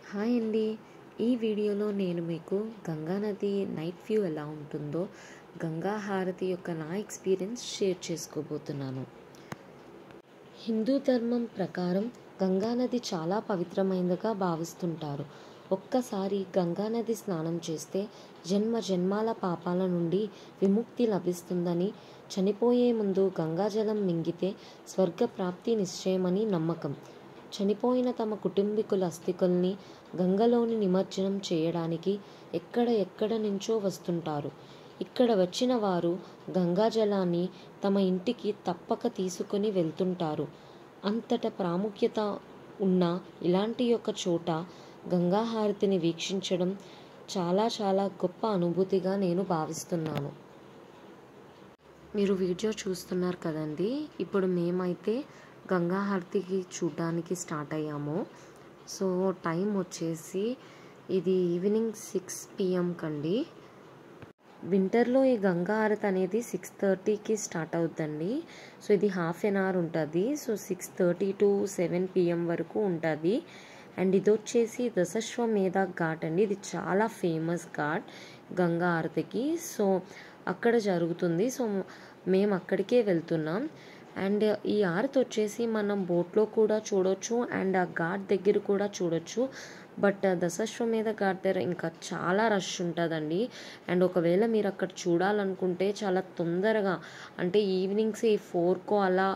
hi అండి ఈ వీడియోలో నేను మీకు గంగా నది నైట్ వ్యూ ఎలా ఉంటుందో గంగా హారతి యొక్క నా ఎక్స్పీరియన్స్ షేర్ చేసుకోబోతున్నాను హిందూ ధర్మం ప్రకారం గంగా నది చాలా పవిత్రమైనదిగా భావిస్తుంటారు ఒక్కసారి గంగా నది స్నానం చేస్తే జన్మ జన్మాల పాపాల నుండి విముక్తి లభిస్తుందని చనిపోయే ముందు గంగాజలం మింగితే స్వర్గ ప్రాప్తి నిశ్చయమని నమ్మకం చనిపోయిన తమ కుటుంబీకుల అస్థికల్ని గంగలోని నిమజ్జనం చేయడానికి ఎక్కడ ఎక్కడ నుంచో వస్తుంటారు ఇక్కడ వచ్చిన వారు గంగాజలాన్ని తమ ఇంటికి తప్పక తీసుకొని వెళ్తుంటారు అంతట ప్రాముఖ్యత ఉన్న ఇలాంటి యొక్క చోట గంగా హారతిని వీక్షించడం చాలా చాలా గొప్ప అనుభూతిగా నేను భావిస్తున్నాను మీరు వీడియో చూస్తున్నారు కదండి ఇప్పుడు మేమైతే గంగా హారతికి చూడడానికి స్టార్ట్ అయ్యాము సో టైం వచ్చేసి ఇది ఈవినింగ్ సిక్స్ పిఎం కండి వింటర్లో ఈ గంగా హారతి అనేది సిక్స్ థర్టీకి స్టార్ట్ అవుతుందండి సో ఇది హాఫ్ ఎన్ అవర్ ఉంటుంది so six thirty to seven PM వరకు ఉంటుంది అండ్ ఇది వచ్చేసి దశశ్వమేధ ఘాట్ అండి ఇది చాలా ఫేమస్ ఘాట్ గంగా హారతికి సో అక్కడ జరుగుతుంది సో మేము అక్కడికే వెళ్తున్నాం అండ్ ఈ హారతి వచ్చేసి మనం బోట్లో కూడా చూడొచ్చు అండ్ ఆ ఘాట్ దగ్గర కూడా చూడొచ్చు బట్ దశశ్వమేధ ఘాట్ దగ్గర ఇంకా చాలా రష్ ఉంటుందండి అండ్ ఒకవేళ మీరు అక్కడ చూడాలనుకుంటే చాలా తొందరగా అంటే ఈవినింగ్స్ ఈ ఫోర్కో అలా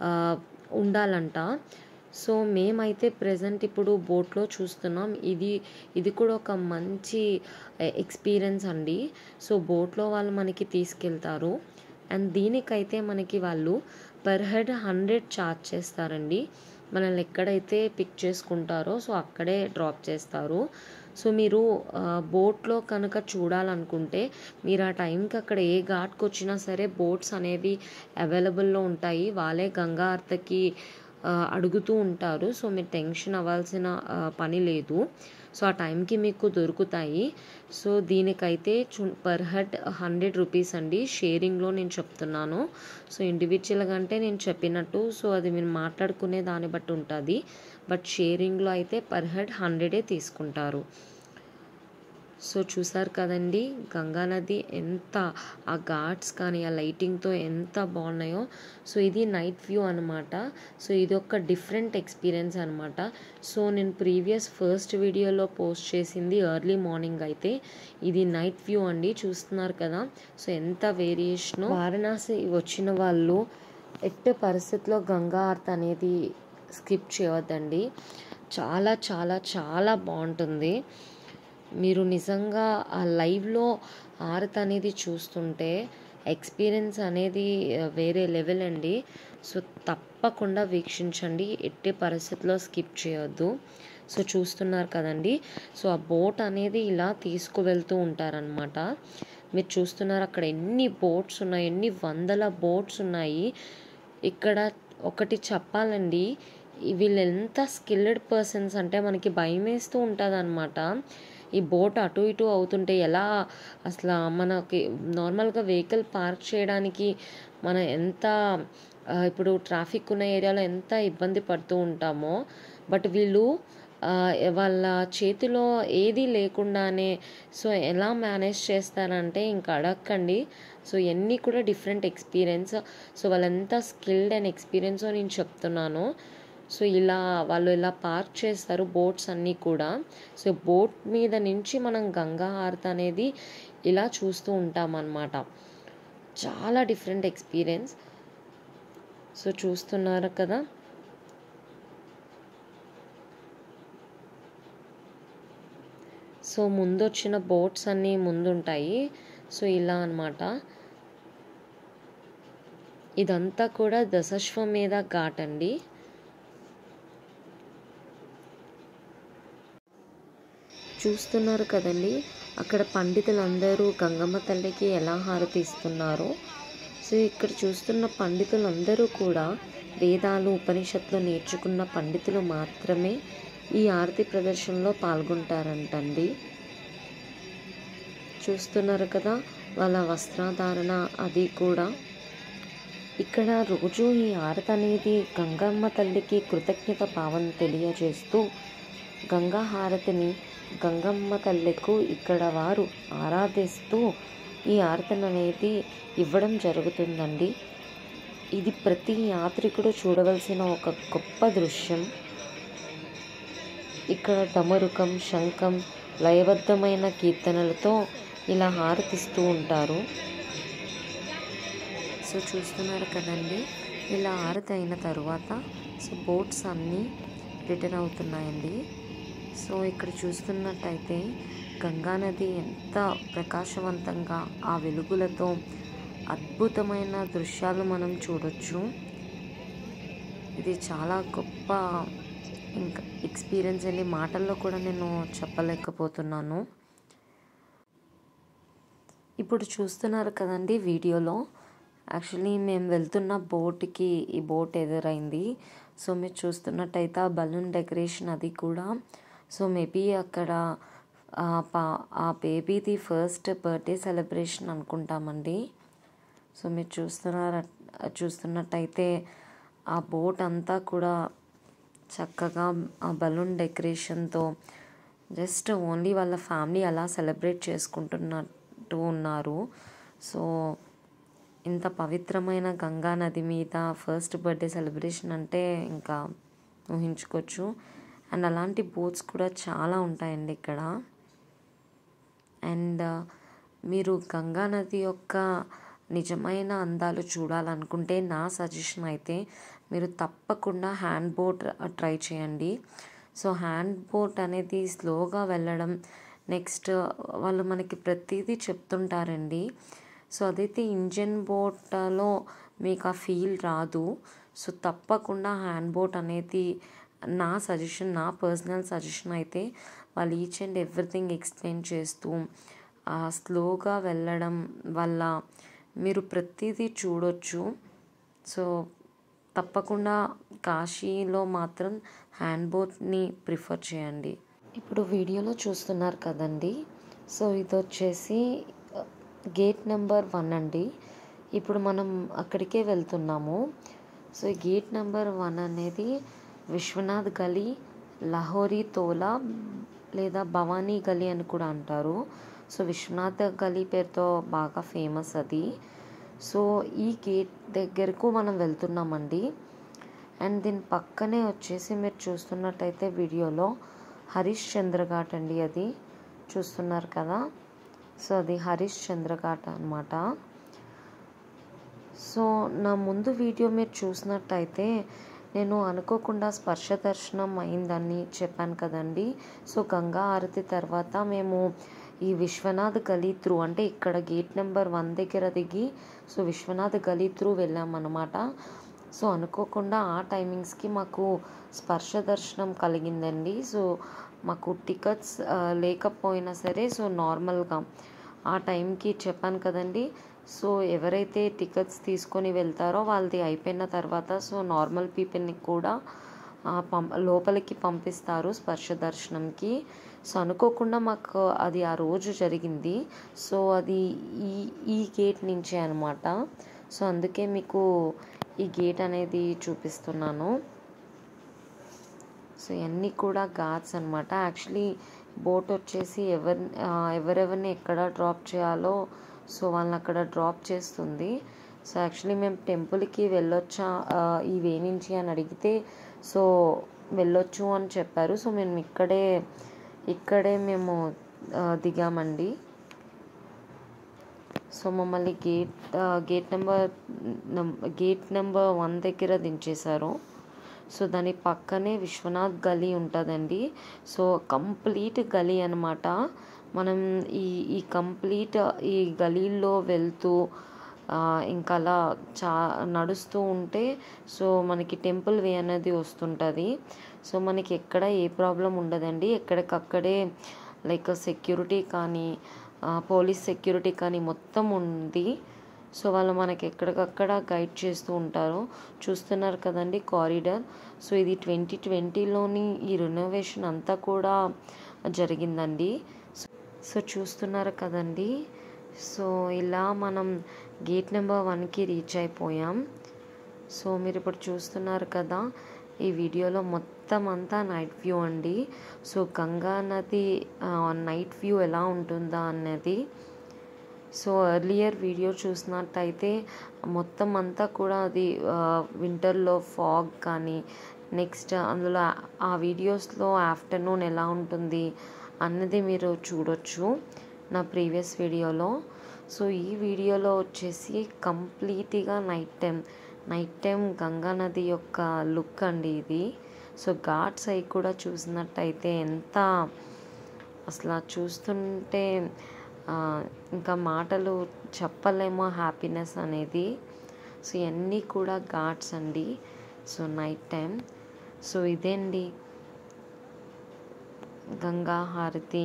ఉండాలంట సో మేమైతే ప్రజెంట్ ఇప్పుడు బోట్లో చూస్తున్నాం ఇది ఇది కూడా ఒక మంచి ఎక్స్పీరియన్స్ అండి సో బోట్లో వాళ్ళు మనకి తీసుకెళ్తారు అండ్ దీనికైతే మనకి వాళ్ళు పర్ హెడ్ హండ్రెడ్ ఛార్జ్ చేస్తారండి మనల్ని ఎక్కడైతే పిక్ చేసుకుంటారో సో అక్కడే డ్రాప్ చేస్తారు సో మీరు బోట్లో కనుక చూడాలనుకుంటే మీరు ఆ టైంకి అక్కడ ఏ ఘాట్కి వచ్చినా సరే బోట్స్ అనేవి అవైలబుల్లో ఉంటాయి వాళ్ళే గంగా హారతికి అడుగుతూ ఉంటారు సో మీరు టెన్షన్ అవ్వాల్సిన పని లేదు సో ఆ టైంకి మీకు దొరుకుతాయి సో దీనికైతే చు పర్ హెడ్ హండ్రెడ్ రూపీస్ అండి షేరింగ్లో నేను చెప్తున్నాను సో ఇండివిజువల్గా అంటే నేను చెప్పినట్టు సో అది మీరు మాట్లాడుకునే దాన్ని బట్టి ఉంటుంది బట్ షేరింగ్లో అయితే పర్ హెడ్ హండ్రెడే తీసుకుంటారు సో చూసారు కదండి గంగా నది ఎంత ఆ ఘాట్స్ కానీ ఆ లైటింగ్తో ఎంత బాగున్నాయో సో ఇది నైట్ వ్యూ అనమాట సో ఇది ఒక డిఫరెంట్ ఎక్స్పీరియన్స్ అనమాట సో నేను ప్రీవియస్ ఫస్ట్ వీడియోలో పోస్ట్ చేసింది ఎర్లీ మార్నింగ్ అయితే ఇది నైట్ వ్యూ అండి చూస్తున్నారు కదా సో ఎంత వేరియేషన్ వారణాసి వచ్చిన వాళ్ళు ఎట్టి పరిస్థితిలో గంగా హారతి అనేది స్కిప్ చేయవద్దండి చాలా చాలా చాలా బాగుంటుంది మీరు నిజంగా ఆ లైవ్లో హారతి అనేది చూస్తుంటే ఎక్స్పీరియన్స్ అనేది వేరే లెవెల్ అండి సో తప్పకుండా వీక్షించండి ఎట్టి పరిస్థితిలో స్కిప్ చేయొద్దు సో చూస్తున్నారు కదండి సో ఆ బోట్ అనేది ఇలా తీసుకువెళ్తూ ఉంటారనమాట మీరు చూస్తున్నారు అక్కడ ఎన్ని బోట్స్ ఉన్నాయి ఎన్ని వందల బోట్స్ ఉన్నాయి ఇక్కడ ఒకటి చెప్పాలండి వీళ్ళు ఎంత స్కిల్డ్ పర్సన్స్ అంటే మనకి భయం వేస్తూ ఉంటుంది అనమాట ఈ బోట్ అటు ఇటు అవుతుంటే ఎలా అసలు మనకి నార్మల్గా వెహికల్ పార్క్ చేయడానికి మనం ఎంత ఇప్పుడు ట్రాఫిక్ ఉన్న ఏరియాలో ఎంత ఇబ్బంది పడుతూ ఉంటామో బట్ వీళ్ళు వాళ్ళ చేతిలో ఏది లేకుండానే సో ఎలా మేనేజ్ చేస్తారంటే ఇంకా అడగండి సో ఎన్ని కూడా డిఫరెంట్ ఎక్స్పీరియన్స్ సో వాళ్ళెంత స్కిల్డ్ అండ్ ఎక్స్పీరియన్స్ నేను చెప్తున్నాను సో ఇలా వాళ్ళు ఇలా పార్క్ చేస్తారు బోట్స్ అన్నీ కూడా సో బోట్ మీద నుంచి మనం గంగా హారతి అనేది ఇలా చూస్తూ ఉంటాం అన్నమాట చాలా డిఫరెంట్ ఎక్స్పీరియన్స్ సో చూస్తున్నారు కదా సో ముందు వచ్చిన బోట్స్ అన్నీ ముందుంటాయి సో ఇలా అనమాట ఇదంతా కూడా దశశ్వమేధ ఘాట్ అండి చూస్తున్నారు కదండి అక్కడ పండితులందరూ గంగమ్మ తల్లికి ఎలా హారతి ఇస్తున్నారో సో ఇక్కడ చూస్తున్న పండితులందరూ కూడా వేదాలు ఉపనిషత్తులు నేర్చుకున్న పండితులు మాత్రమే ఈ ఆరతి ప్రదర్శనలో పాల్గొంటారంటండి చూస్తున్నారు కదా వాళ్ళ వస్త్రధారణ అది కూడా ఇక్కడ రోజు ఈ ఆరతి అనేది గంగమ్మ తల్లికి కృతజ్ఞత భావం తెలియజేస్తూ గంగా హారతిని గంగమ్మ తల్లికు ఇక్కడ వారు ఆరాధిస్తూ ఈ హారతిని అనేది ఇవ్వడం జరుగుతుందండి ఇది ప్రతి యాత్రికుడు చూడవలసిన ఒక గొప్ప దృశ్యం ఇక్కడ డమరుకం శంఖం లయబద్ధమైన కీర్తనలతో ఇలా హారతిస్తూ ఉంటారు సో చూస్తున్నారు కదండి ఇలా హారతి అయిన తర్వాత సో బోట్స్ అన్నీ రిటర్న్ అవుతున్నాయండి సో ఇక్కడ చూస్తున్నట్టయితే గంగానది ఎంత ప్రకాశవంతంగా ఆ వెలుగులతో అద్భుతమైన దృశ్యాలు మనం చూడొచ్చు ఇది చాలా గొప్ప ఇంకా ఎక్స్పీరియన్స్ అండి మాటల్లో కూడా నేను చెప్పలేకపోతున్నాను ఇప్పుడు చూస్తున్నారు కదండి వీడియోలో యాక్చువల్లీ మేము వెళ్తున్న బోట్కి ఈ బోట్ ఎదురైంది సో మీరు చూస్తున్నట్టయితే ఆ బలూన్ డెకరేషన్ అది కూడా సో మేబీ అక్కడ ఆ పా ఆ బేబీది ఫస్ట్ బర్త్డే సెలబ్రేషన్ అనుకుంటామండి సో మీరు చూస్తున్నారు చూస్తున్నట్టయితే ఆ బోట్ అంతా కూడా చక్కగా ఆ బలూన్ డెకరేషన్తో జస్ట్ ఓన్లీ వాళ్ళ ఫ్యామిలీ అలా సెలబ్రేట్ చేసుకుంటున్నట్టు ఉన్నారు సో ఇంత పవిత్రమైన గంగా నది మీద ఫస్ట్ బర్త్డే సెలబ్రేషన్ అంటే ఇంకా ఊహించుకోవచ్చు అండ్ అలాంటి బోట్స్ కూడా చాలా ఉంటాయండి ఇక్కడ అండ్ మీరు గంగా నది యొక్క నిజమైన అందాలు చూడాలనుకుంటే నా సజెషన్ అయితే మీరు తప్పకుండా హ్యాండ్ బోట్ ట్రై చేయండి సో హ్యాండ్ బోట్ అనేది స్లోగా వెళ్ళడం నెక్స్ట్ వాళ్ళు మనకి ప్రతిదీ చెప్తుంటారండి సో అదైతే ఇంజన్ బోట్లో మీకు ఆ ఫీల్ రాదు సో తప్పకుండా హ్యాండ్ బోట్ అనేది నా సజెషన్ నా పర్సనల్ సజెషన్ అయితే వాళ్ళు ఈచ్ అండ్ ఎవ్రీథింగ్ ఎక్స్ప్లెయిన్ చేస్తూ స్లోగా వెళ్ళడం వల్ల మీరు ప్రతిదీ చూడొచ్చు సో తప్పకుండా కాశీలో మాత్రం హ్యాండ్ బోట్ని ప్రిఫర్ చేయండి ఇప్పుడు వీడియోలో చూస్తున్నారు కదండి సో ఇది వచ్చేసి గేట్ నెంబర్ వన్ అండి ఇప్పుడు మనం అక్కడికే వెళ్తున్నాము సో ఈ గేట్ నెంబర్ వన్ అనేది విశ్వనాథ్ గలీ లహోరీ తోలా లేదా భవానీ గలీ అని కూడా అంటారు సో విశ్వనాథ్ గలీ పేరుతో బాగా ఫేమస్ అది సో ఈ గేట్ దగ్గరకు మనం వెళ్తున్నామండి అండ్ దీని పక్కనే వచ్చేసి మీరు చూస్తున్నట్టయితే వీడియోలో హరీష్ చంద్ర ఘాట్ అండి అది చూస్తున్నారు కదా సో అది హరీష్ చంద్ర ఘాట్ అనమాట సో నా ముందు వీడియో మీరు చూసినట్టయితే నేను అనుకోకుండా స్పర్శ దర్శనం అయిందని చెప్పాను కదండి సో గంగా హారతి తర్వాత మేము ఈ విశ్వనాథ్ గలీ త్రూ అంటే ఇక్కడ గేట్ నెంబర్ వన్ దగ్గర దిగి సో విశ్వనాథ్ గలీ త్రూ వెళ్ళామన్నమాట సో అనుకోకుండా ఆ టైమింగ్స్కి మాకు స్పర్శ దర్శనం కలిగిందండి సో మాకు టికెట్స్ లేకపోయినా సరే సో నార్మల్గా ఆ టైంకి చెప్పాను కదండి సో ఎవరైతే టికెట్స్ తీసుకొని వెళ్తారో వాళ్ళది అయిపోయిన తర్వాత సో నార్మల్ పీపుల్ని కూడా పం లోపలికి పంపిస్తారు స్పర్శ దర్శనంకి సో అనుకోకుండా మాకు అది ఆ రోజు జరిగింది సో అది ఈ ఈ గేట్ నుంచే అనమాట సో అందుకే మీకు ఈ గేట్ అనేది చూపిస్తున్నాను సో ఇవన్నీ కూడా ఘాట్స్ అనమాట యాక్చువల్లీ బోట్ వచ్చేసి ఎవరి ఎవరెవరిని ఎక్కడ డ్రాప్ చేయాలో సో వాళ్ళని అక్కడ డ్రాప్ చేస్తుంది సో యాక్చువల్లీ మేము టెంపుల్కి వెళ్ళొచ్చా ఈ వే నుంచి అని అడిగితే సో వెళ్ళొచ్చు అని చెప్పారు సో మేము ఇక్కడే ఇక్కడే మేము దిగామండి సో మమ్మల్ని gate gate number gate number one దగ్గర దించేశారు సో దాని పక్కనే విశ్వనాథ్ గలీ ఉంటుందండి సో కంప్లీట్ గలీ అనమాట మనం ఈ ఈ కంప్లీట్ ఈ గలీల్లో వెళ్తూ ఇంకా అలా చా నడుస్తూ ఉంటే సో మనకి టెంపుల్ వే అనేది వస్తుంటుంది సో మనకి ఎక్కడ ఏ ప్రాబ్లం ఉండదండి ఎక్కడికక్కడే లైక్ సెక్యూరిటీ కానీ పోలీస్ సెక్యూరిటీ కానీ మొత్తం ఉంది సో వాళ్ళు మనకి ఎక్కడికక్కడ గైడ్ చేస్తూ ఉంటారు చూస్తున్నారు కదండి కారిడార్ సో ఇది ట్వంటీ ట్వంటీలోని ఈ రెనోవేషన్ అంతా కూడా జరిగిందండి సో చూస్తున్నారు కదండి సో ఇలా మనం గేట్ నెంబర్ వన్కి రీచ్ అయిపోయాం సో మీరు ఇప్పుడు చూస్తున్నారు కదా ఈ వీడియోలో మొత్తం అంతా నైట్ వ్యూ అండి సో గంగా నది నైట్ వ్యూ ఎలా ఉంటుందా అన్నది సో ఎర్లియర్ వీడియో చూసినట్టయితే మొత్తం అంతా కూడా అది వింటర్లో ఫాగ్ కానీ నెక్స్ట్ అందులో ఆ వీడియోస్లో ఆఫ్టర్నూన్ ఎలా ఉంటుంది అన్నది మీరు చూడొచ్చు నా ప్రీవియస్ వీడియోలో సో ఈ వీడియోలో వచ్చేసి కంప్లీట్గా night time night time Ganga నది యొక్క లుక్ అండి ఇది సో ఘాట్స్ అవి కూడా చూసినట్టయితే ఎంత అసలు చూస్తుంటే ఇంకా మాటలు చెప్పలేమో హ్యాపీనెస్ అనేది సో ఇవన్నీ కూడా ఘాట్స్ అండి సో నైట్ టైం సో ఇదేండి గంగా హారతి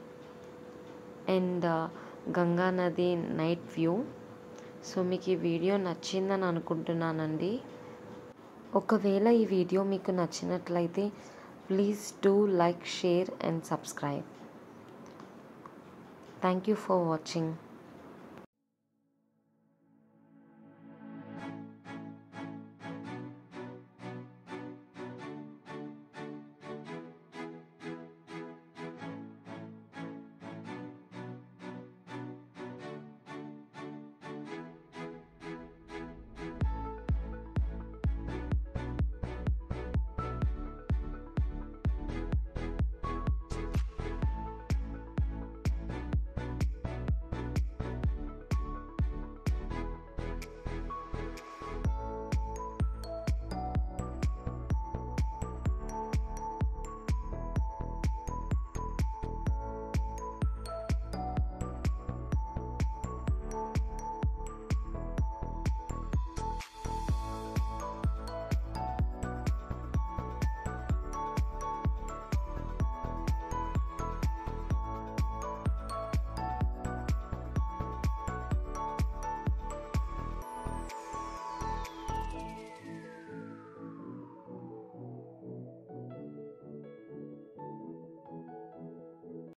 అండ్ గంగా నది నైట్ వ్యూ సో మీకు ఈ వీడియో నచ్చిందని అనుకుంటున్నానండి ఒకవేళ ఈ వీడియో మీకు నచ్చినట్లయితే please do like share and subscribe thank you for watching